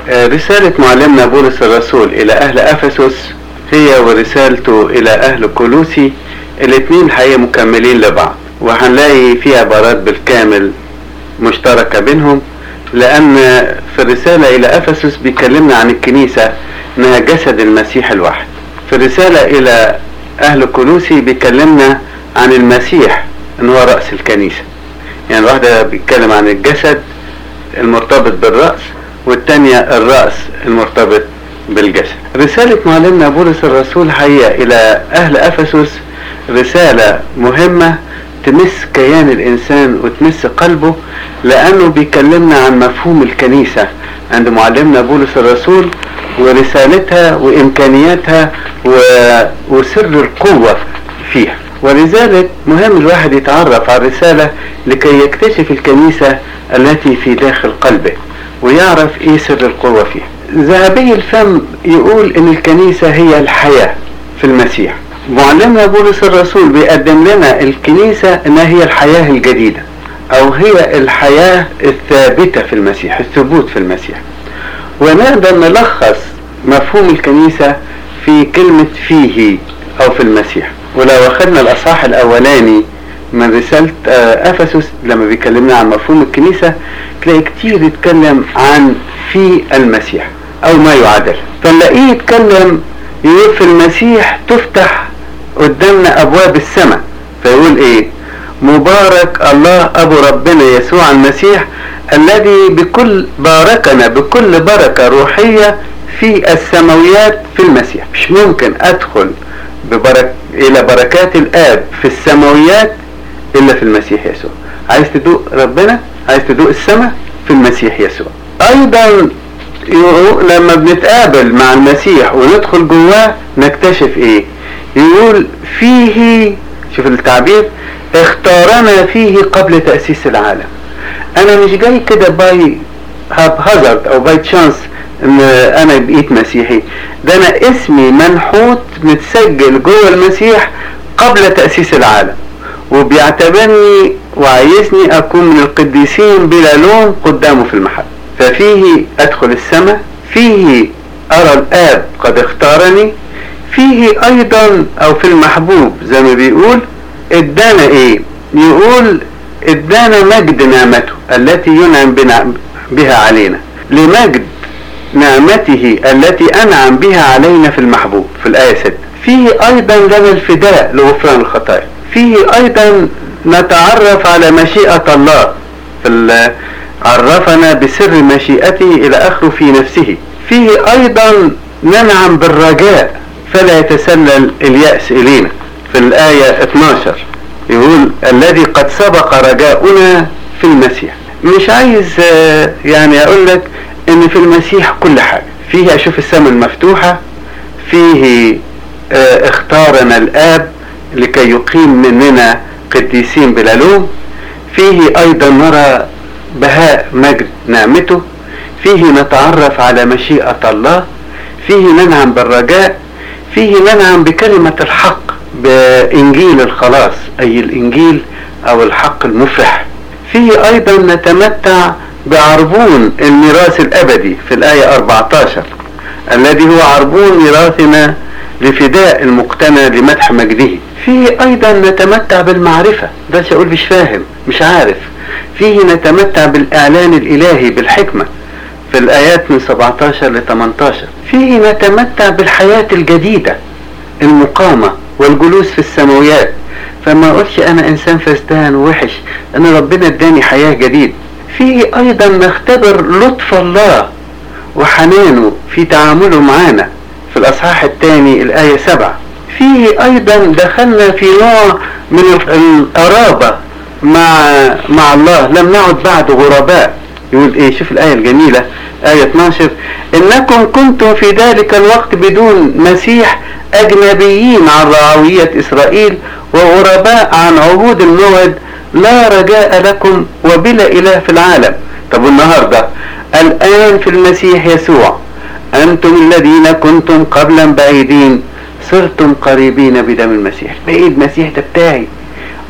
رسالة معلمنا بولس الرسول إلى أهل أفسس هي ورسالته إلى أهل كولوسي الاتنين حقيقة مكملين لبعض وهنلاقي في عبارات بالكامل مشتركة بينهم لأن في الرسالة إلى أفسس بيكلمنا عن الكنيسة إنها جسد المسيح الواحد في الرسالة إلى أهل كولوسي بيكلمنا عن المسيح إن هو رأس الكنيسة يعني واحدة بيتكلم عن الجسد المرتبط بالرأس والتانية الرأس المرتبط بالجسد رسالة معلمنا بولس الرسول حقيقة إلى أهل أفسس رسالة مهمة تمس كيان الإنسان وتمس قلبه لأنه بيكلمنا عن مفهوم الكنيسة عند معلمنا بولس الرسول ورسالتها وإمكانياتها و... وسر القوة فيها ولذلك مهم الواحد يتعرف على الرسالة لكي يكتشف الكنيسة التي في داخل قلبه ويعرف ايه سر القوة فيها ذهبي الفم يقول ان الكنيسة هي الحياة في المسيح معلمنا بولس الرسول بيقدم لنا الكنيسة انها هي الحياة الجديدة او هي الحياة الثابتة في المسيح الثبوت في المسيح ونقدر نلخص مفهوم الكنيسة في كلمة فيه او في المسيح ولو اخذنا الاصحاح الاولاني من رسالة افسس لما بيكلمنا عن مفهوم الكنيسة تلاقي كتير يتكلم عن في المسيح او ما يعادل فنلاقيه يتكلم يقول في المسيح تفتح قدامنا ابواب السماء فيقول ايه مبارك الله ابو ربنا يسوع المسيح الذي بكل باركنا بكل بركة روحية في السماويات في المسيح مش ممكن ادخل ببرك الى بركات الاب في السماويات الا في المسيح يسوع عايز تدوق ربنا عايز تدوق السماء في المسيح يسوع ايضا لما بنتقابل مع المسيح وندخل جواه نكتشف ايه يقول فيه شوف التعبير اختارنا فيه قبل تأسيس العالم انا مش جاي كده باي هاب هازارد او باي تشانس ان انا بقيت مسيحي ده انا اسمي منحوت متسجل جوه المسيح قبل تأسيس العالم وبيعتبرني وعايزني اكون من القديسين بلا لوم قدامه في المحل ففيه ادخل السماء فيه ارى الاب قد اختارني فيه ايضا او في المحبوب زي ما بيقول ادانا ايه يقول ادانا مجد نعمته التي ينعم بها علينا لمجد نعمته التي انعم بها علينا في المحبوب في الايه 6 فيه ايضا لنا الفداء لغفران الخطايا فيه ايضا نتعرف على مشيئة الله في عرفنا بسر مشيئته الى اخره في نفسه فيه ايضا ننعم بالرجاء فلا يتسلل اليأس الينا في الاية 12 يقول الذي قد سبق رجاؤنا في المسيح مش عايز يعني اقول لك ان في المسيح كل حاجة فيه اشوف السماء المفتوحة فيه اختارنا الاب لكي يقيم مننا قديسين بلا لوم فيه ايضا نرى بهاء مجد نعمته فيه نتعرف على مشيئة الله فيه ننعم بالرجاء فيه ننعم بكلمة الحق بإنجيل الخلاص أي الإنجيل أو الحق المفرح فيه أيضا نتمتع بعربون الميراث الأبدي في الآية 14 الذي هو عربون ميراثنا لفداء المقتنى لمدح مجده فيه أيضا نتمتع بالمعرفة ده أقول مش فاهم مش عارف فيه نتمتع بالإعلان الإلهي بالحكمة في الآيات من 17 ل 18 فيه نتمتع بالحياة الجديدة المقامة والجلوس في السماويات فما أقولش أنا إنسان فسدان ووحش أنا ربنا اداني حياة جديدة فيه أيضا نختبر لطف الله وحنانه في تعامله معنا في الأصحاح الثاني الآية 7 فيه أيضا دخلنا في نوع من القرابة مع مع الله لم نعد بعد غرباء يقول ايه شوف الآية الجميلة آية 12 إنكم كنتم في ذلك الوقت بدون مسيح أجنبيين عن رعوية إسرائيل وغرباء عن عهود الموعد لا رجاء لكم وبلا إله في العالم طب والنهاردة الآن في المسيح يسوع أنتم الذين كنتم قبلا بعيدين صرتم قريبين بدم المسيح بقيت المسيح ده بتاعي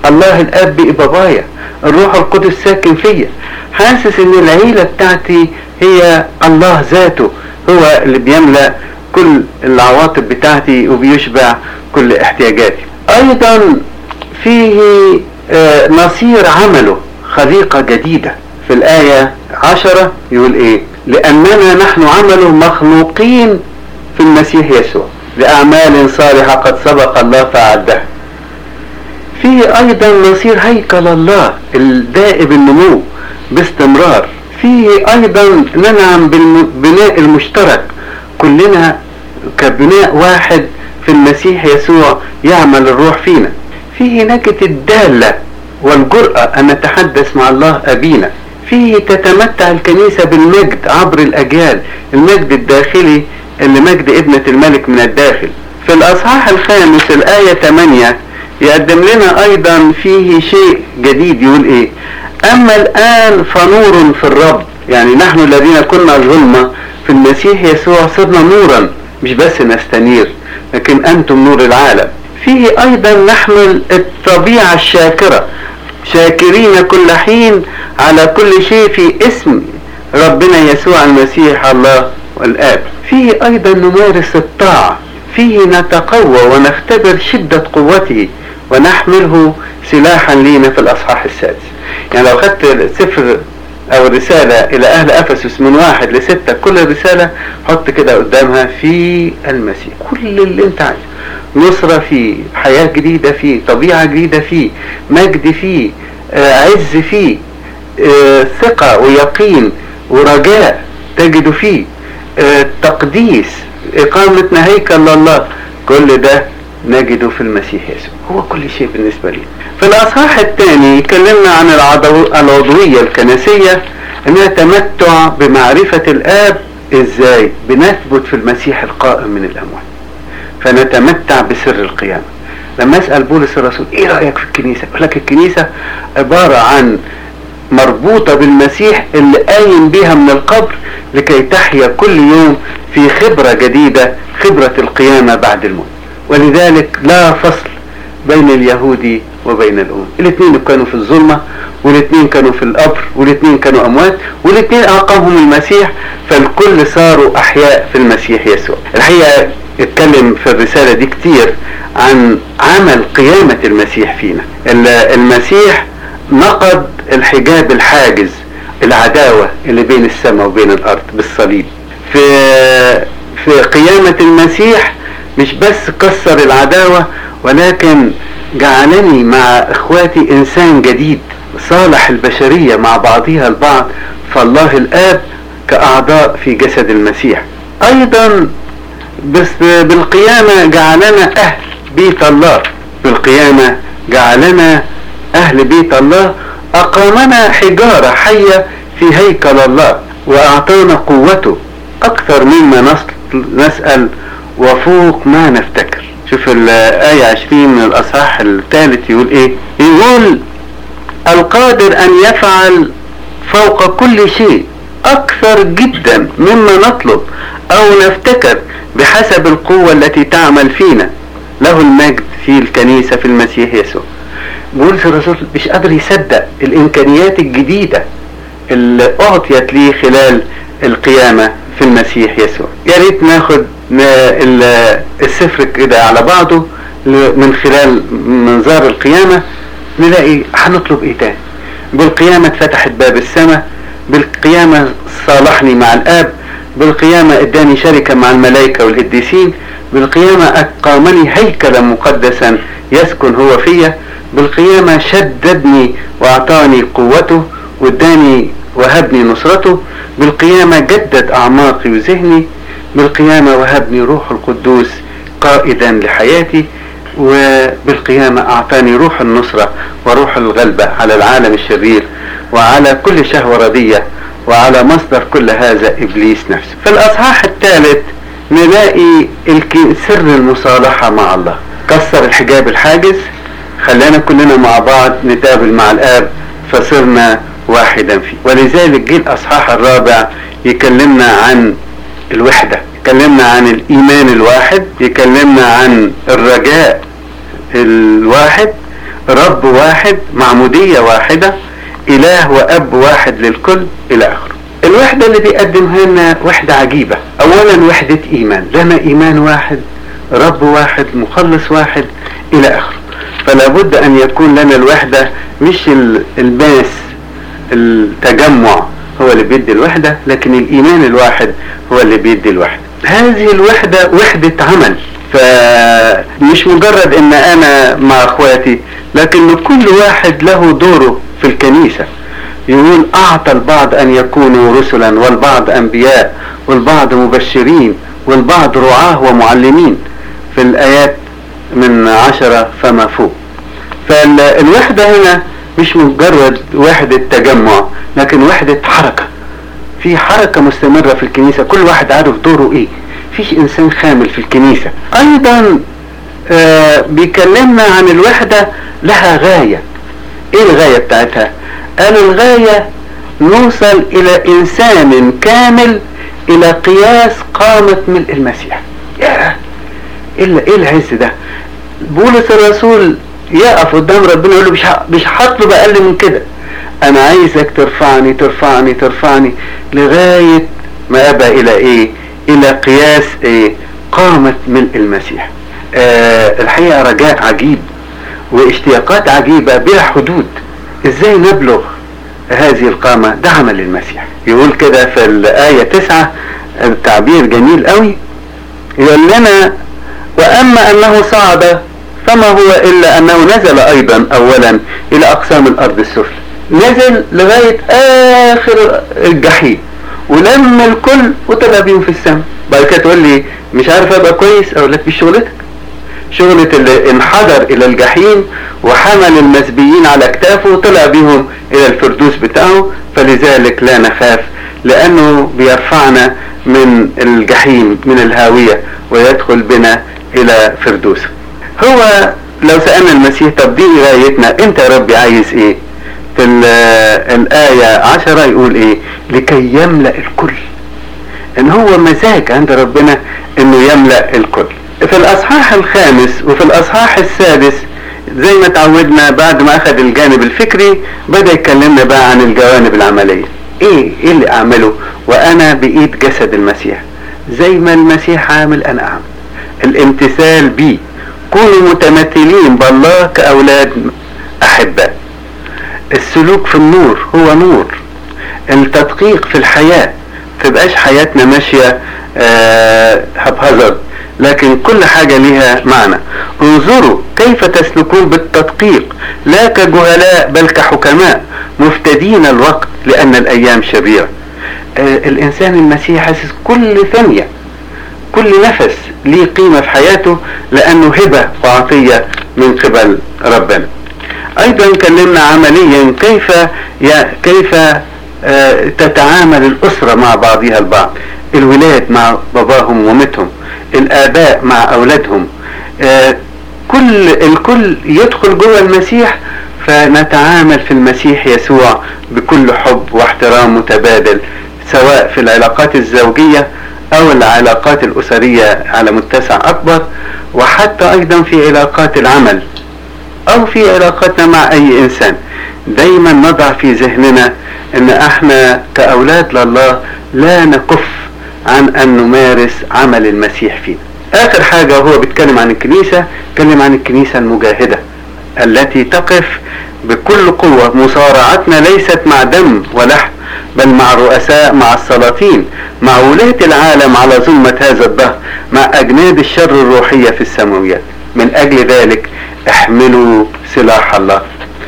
الله الاب بقي بابايا الروح القدس ساكن فيا حاسس ان العيلة بتاعتي هي الله ذاته هو اللي بيملأ كل العواطف بتاعتي وبيشبع كل احتياجاتي ايضا فيه آه نصير عمله خليقة جديدة في الآية عشرة يقول ايه لأننا نحن عمله مخلوقين في المسيح يسوع لأعمال صالحة قد سبق الله فأعدها فيه أيضا نصير هيكل الله الدائب النمو باستمرار فيه أيضا ننعم بالبناء المشترك كلنا كبناء واحد في المسيح يسوع يعمل الروح فينا فيه نجد الدالة والجرأة أن نتحدث مع الله أبينا فيه تتمتع الكنيسة بالمجد عبر الأجيال المجد الداخلي اللي مجد ابنة الملك من الداخل في الأصحاح الخامس الآية 8 يقدم لنا أيضا فيه شيء جديد يقول إيه أما الآن فنور في الرب يعني نحن الذين كنا ظلمة في المسيح يسوع صرنا نورا مش بس نستنير لكن أنتم نور العالم فيه أيضا نحمل الطبيعة الشاكرة شاكرين كل حين على كل شيء في اسم ربنا يسوع المسيح الله والآب فيه أيضا نمارس الطاعة فيه نتقوى ونختبر شدة قوته ونحمله سلاحا لينا في الأصحاح السادس يعني لو خدت سفر أو رسالة إلى أهل أفسس من واحد لستة كل رسالة حط كده قدامها في المسيح كل اللي أنت عايزه نصرة فيه حياة جديدة فيه طبيعة جديدة فيه مجد فيه آه عز فيه آه ثقة ويقين ورجاء تجد فيه آه تقديس إقامة هيكل لله كل ده نجده في المسيح يسوع هو كل شيء بالنسبة لي في الأصحاح الثاني يكلمنا عن العضو... العضوية الكنسية انها تمتع بمعرفة الآب ازاي بنثبت في المسيح القائم من الأموات فنتمتع بسر القيامة لما اسأل بولس الرسول ايه رأيك في الكنيسة يقول لك الكنيسة عبارة عن مربوطة بالمسيح اللي قايم بها من القبر لكي تحيا كل يوم في خبرة جديدة خبرة القيامة بعد الموت ولذلك لا فصل بين اليهودي وبين الأمم الاثنين كانوا في الظلمة والاثنين كانوا في القبر والاثنين كانوا أموات والاثنين أقامهم المسيح فالكل صاروا أحياء في المسيح يسوع الحقيقة اتكلم في الرسالة دي كتير عن عمل قيامة المسيح فينا المسيح نقض الحجاب الحاجز العداوة اللي بين السماء وبين الأرض بالصليب في في قيامة المسيح مش بس كسر العداوة ولكن جعلني مع اخواتي انسان جديد صالح البشرية مع بعضها البعض فالله الاب كاعضاء في جسد المسيح ايضا بس بالقيامة جعلنا اهل بيت الله بالقيامة جعلنا اهل بيت الله اقامنا حجارة حية في هيكل الله واعطانا قوته اكثر مما نسأل وفوق ما نفتكر شوف الآية 20 من الأصحاح الثالث يقول إيه؟ يقول القادر أن يفعل فوق كل شيء أكثر جدا مما نطلب أو نفتكر بحسب القوة التي تعمل فينا له المجد في الكنيسة في المسيح يسوع بولس الرسول مش قادر يصدق الإمكانيات الجديدة اللي أعطيت ليه خلال القيامة في المسيح يسوع يا ريت ناخد السفر كده على بعضه من خلال منظار القيامة نلاقي هنطلب ايه تاني بالقيامة اتفتحت باب السماء بالقيامة صالحني مع الاب بالقيامة اداني شركة مع الملائكة والقديسين بالقيامة اقامني هيكلا مقدسا يسكن هو فيا بالقيامة شددني واعطاني قوته واداني وهبني نصرته بالقيامة جدد اعماقي وذهني بالقيامة وهبني روح القدوس قائدا لحياتي وبالقيامة أعطاني روح النصرة وروح الغلبة على العالم الشرير وعلى كل شهوة ردية وعلى مصدر كل هذا إبليس نفسه في الأصحاح الثالث نلاقي سر المصالحة مع الله كسر الحجاب الحاجز خلانا كلنا مع بعض نتقابل مع الآب فصرنا واحدا فيه ولذلك جه الأصحاح الرابع يكلمنا عن الوحدة يكلمنا عن الإيمان الواحد يكلمنا عن الرجاء الواحد رب واحد معمودية واحدة إله وأب واحد للكل إلى آخره الوحدة اللي بيقدمها لنا وحدة عجيبة أولا وحدة إيمان لنا إيمان واحد رب واحد مخلص واحد إلى آخره فلا بد أن يكون لنا الوحدة مش الماس التجمع هو اللي بيدي الوحدة لكن الإيمان الواحد هو اللي بيدي الوحدة هذه الوحدة وحدة عمل فمش مجرد ان انا مع اخواتي لكن كل واحد له دوره في الكنيسة يقول اعطى البعض ان يكونوا رسلا والبعض انبياء والبعض مبشرين والبعض رعاه ومعلمين في الايات من عشرة فما فوق فالوحدة هنا مش مجرد وحدة تجمع لكن وحدة حركة في حركة مستمرة في الكنيسة كل واحد عارف دوره ايه فيش انسان خامل في الكنيسة ايضا آه بيكلمنا عن الوحدة لها غاية ايه الغاية بتاعتها قال الغاية نوصل الى انسان كامل الى قياس قامة ملء المسيح يا ايه العز ده بولس الرسول يقف قدام ربنا يقول له مش مش هطلب اقل من كده انا عايزك ترفعني ترفعني ترفعني لغاية ما ابى الى ايه الى قياس ايه قامة ملء المسيح آه الحقيقة رجاء عجيب واشتياقات عجيبة بلا حدود ازاي نبلغ هذه القامة ده عمل المسيح يقول كده في الآية تسعة التعبير جميل قوي يقول لنا وأما أنه صعد فما هو إلا أنه نزل أيضا أولا إلى أقسام الأرض السفلى نزل لغاية آخر الجحيم ولم الكل وطلع بيهم في السماء بعد كده تقول لي مش عارف ابقى كويس اقول لك مش شغلتك شغلة اللي انحدر الى الجحيم وحمل المسبيين على اكتافه وطلع بيهم الى الفردوس بتاعه فلذلك لا نخاف لانه بيرفعنا من الجحيم من الهاوية ويدخل بنا الى فردوسه هو لو سألنا المسيح طب دي غايتنا انت يا ربي عايز ايه في الآية عشرة يقول ايه لكي يملأ الكل ان هو مزاج عند ربنا انه يملأ الكل في الاصحاح الخامس وفي الاصحاح السادس زي ما تعودنا بعد ما اخذ الجانب الفكري بدا يكلمنا بقى عن الجوانب العمليه ايه ايه اللي اعمله وانا بايد جسد المسيح زي ما المسيح عامل انا اعمل الامتثال بيه كونوا متمثلين بالله كاولاد احباء السلوك في النور هو نور التدقيق في الحياه تبقاش حياتنا ماشيه هبهزر لكن كل حاجة لها معنى انظروا كيف تسلكون بالتدقيق لا كجهلاء بل كحكماء مفتدين الوقت لأن الأيام شريرة آه الإنسان المسيح حاسس كل ثانية كل نفس ليه قيمة في حياته لأنه هبة وعطية من قبل ربنا أيضا كلمنا عمليا كيف يا كيف آه تتعامل الأسرة مع بعضها البعض الولاد مع باباهم ومامتهم الآباء مع أولادهم آه كل الكل يدخل جوه المسيح فنتعامل في المسيح يسوع بكل حب واحترام متبادل سواء في العلاقات الزوجية أو العلاقات الأسرية على متسع أكبر وحتى أيضا في علاقات العمل أو في علاقاتنا مع أي إنسان دايما نضع في ذهننا أن احنا كأولاد لله لا نكف عن أن نمارس عمل المسيح فينا آخر حاجة وهو بيتكلم عن الكنيسة بيتكلم عن الكنيسة المجاهدة التي تقف بكل قوة مصارعتنا ليست مع دم ولحم بل مع رؤساء مع السلاطين مع ولاة العالم على ظلمة هذا الدهر مع أجناد الشر الروحية في السماويات من أجل ذلك احملوا سلاح الله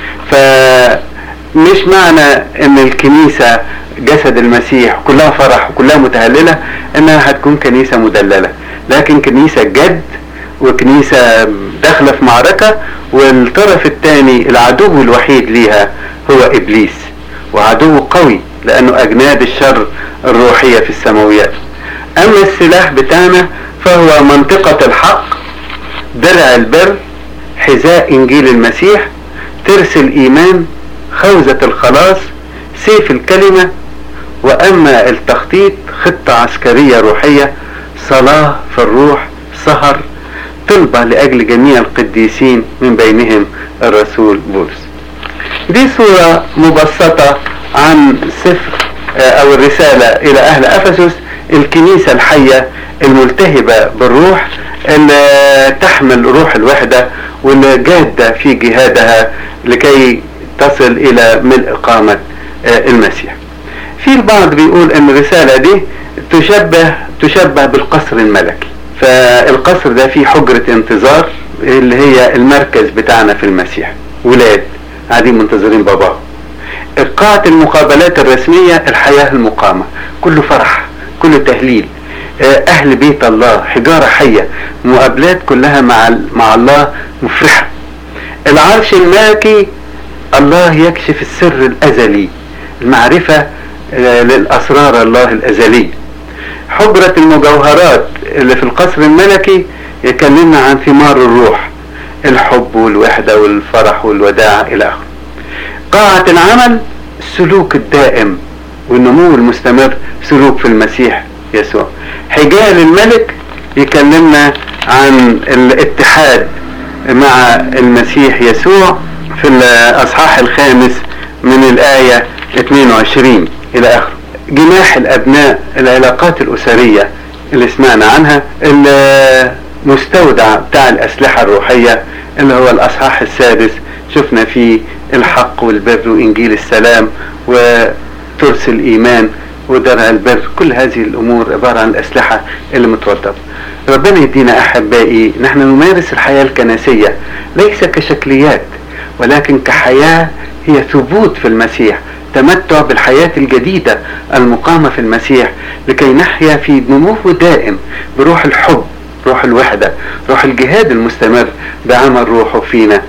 فمش معنى ان الكنيسة جسد المسيح كلها فرح وكلها متهللة انها هتكون كنيسة مدللة لكن كنيسة جد وكنيسة داخلة في معركة والطرف الثاني العدو الوحيد ليها هو ابليس وعدو قوي لانه اجناد الشر الروحية في السماويات اما السلاح بتاعنا فهو منطقة الحق درع البر حذاء انجيل المسيح ترس الايمان خوذة الخلاص سيف الكلمة واما التخطيط خطة عسكرية روحية صلاة في الروح سهر طلبة لأجل جميع القديسين من بينهم الرسول بولس دي صورة مبسطة عن سفر أو الرسالة إلى أهل أفسس الكنيسة الحية الملتهبة بالروح اللي تحمل روح الوحدة واللي جادة في جهادها لكي تصل إلى ملء قامة المسيح في البعض بيقول ان الرسالة دي تشبه تشبه بالقصر الملكي فالقصر ده فيه حجرة انتظار اللي هي المركز بتاعنا في المسيح ولاد قاعدين منتظرين باباهم قاعة المقابلات الرسمية الحياة المقامة كله فرح كله تهليل أهل بيت الله حجارة حية مقابلات كلها مع مع الله مفرحة العرش الملكي الله يكشف السر الأزلي المعرفة للأسرار الله الأزلية حجرة المجوهرات اللي في القصر الملكي يكلمنا عن ثمار الروح الحب والوحدة والفرح والوداع إلى آخره قاعة العمل السلوك الدائم والنمو المستمر سلوك في المسيح يسوع حجال الملك يكلمنا عن الاتحاد مع المسيح يسوع في الأصحاح الخامس من الآية 22 إلى آخره جناح الأبناء العلاقات الأسرية اللي سمعنا عنها المستودع بتاع الأسلحة الروحية اللي هو الأصحاح السادس شفنا فيه الحق والبر وإنجيل السلام وترس الإيمان ودرع البر كل هذه الأمور عبارة عن الأسلحة اللي متوضبة ربنا يدينا أحبائي نحن نمارس الحياة الكنسية ليس كشكليات ولكن كحياة هي ثبوت في المسيح تمتع بالحياة الجديدة المقامة في المسيح لكي نحيا في نمو دائم بروح الحب روح الوحدة روح الجهاد المستمر بعمل روحه فينا